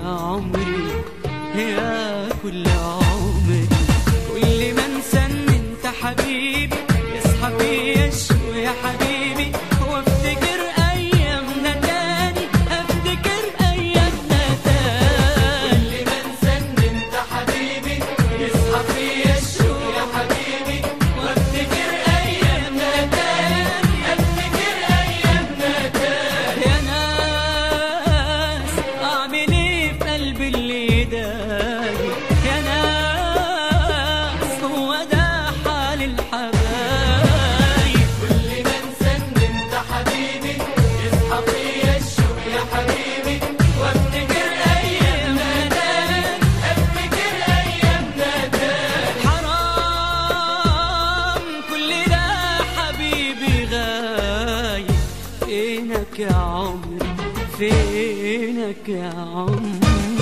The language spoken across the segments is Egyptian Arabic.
عمري يا كل عمري كل ما انسى ان انت حبيبي يصحى فيا الشوق يا حبيبي وافتكر ايامنا تاني افتكر ايامنا تاني كل ما انسى ان انت حبيبي يصحى فيا الشوق يا حبيبي وافتكر ايامنا تاني افتكر ايامنا تاني يا ناس اعمل ايه في قلبي اللي دايق يا ناس هو ده حال الحبايب كل ما انسى ان انت حبيبي يصحى فيا الشوق يا حبيبي وافتكر ايامنا تاني افتكر ايامنا تاني حرام كل ده حبيبي غايب فينك يا عمري فينك يا عمري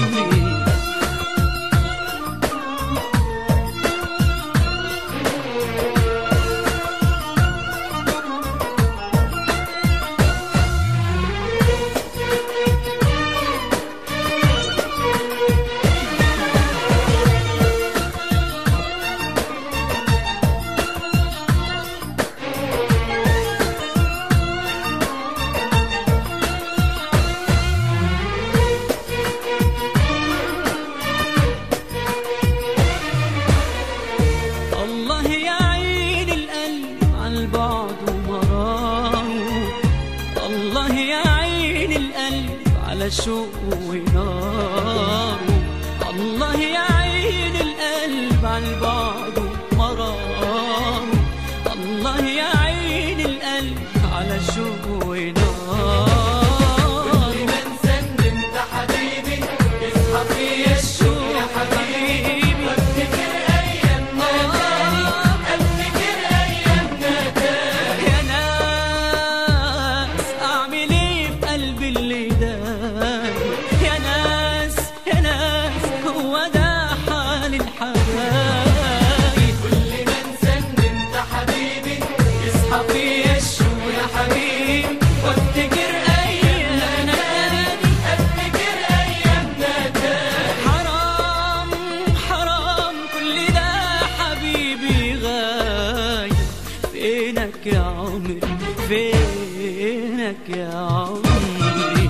الله يعين القلب على البعد ومراره الله يعين القلب على شوق وناره الله يعين القلب على البعد ومراره الله يعين القلب على شوق وناره كل ما انسى ان انت حبيبي يصحى فيا الشوق يا حبيبي وافتكر ايامنا تاني افتكر ايامنا تاني يا ناس اعمل ايه في قلبي اللي دايق يا ناس يا ناس هو ده حال الحبايب كل ما انسى ان انت حبيبي يصحى فيا الشوق يا حبيبي وافتكر ايامنا تاني افتكر ايامنا تاني حرام حرام كل ده حبيبي غايب فينك يا عمري فينك يا عمري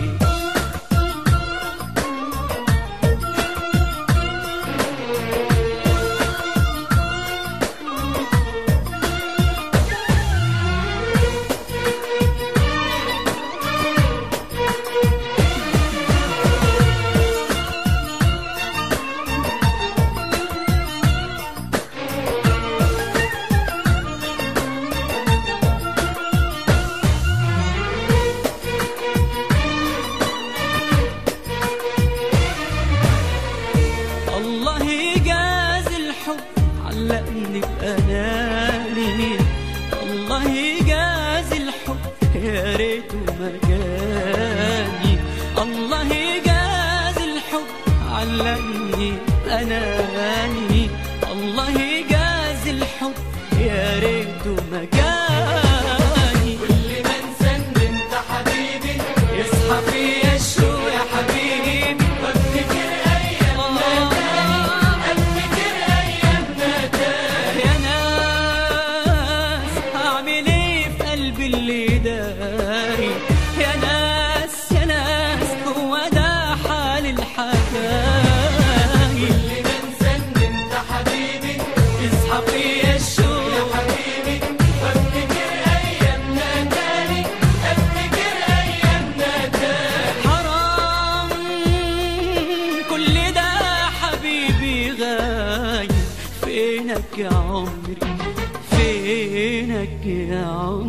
الله يجاز الحب علقني بأناني الله يجاز الحب يا ريته ما جاني الله يجاز الحب علقني بأناني الله يجاز الحب يا ريته ما جاني كل ما انسى ان انت حبيبي يصحى فيا الشوق يا حبيبي وافتكر ايامنا تاني افتكر ايامنا تاني يا ناس اعمل ايه في قلبي اللي دايق يا ناس يا ناس هو ده حال الحبايب كل ما انسى ان انت حبيبي يصحى فيا الشوق يا حبيبي وافتكر ايامنا تاني افتكر ايامنا تاني حرام كل ده حبيبي غايب فينك يا عمري فينك يا عمري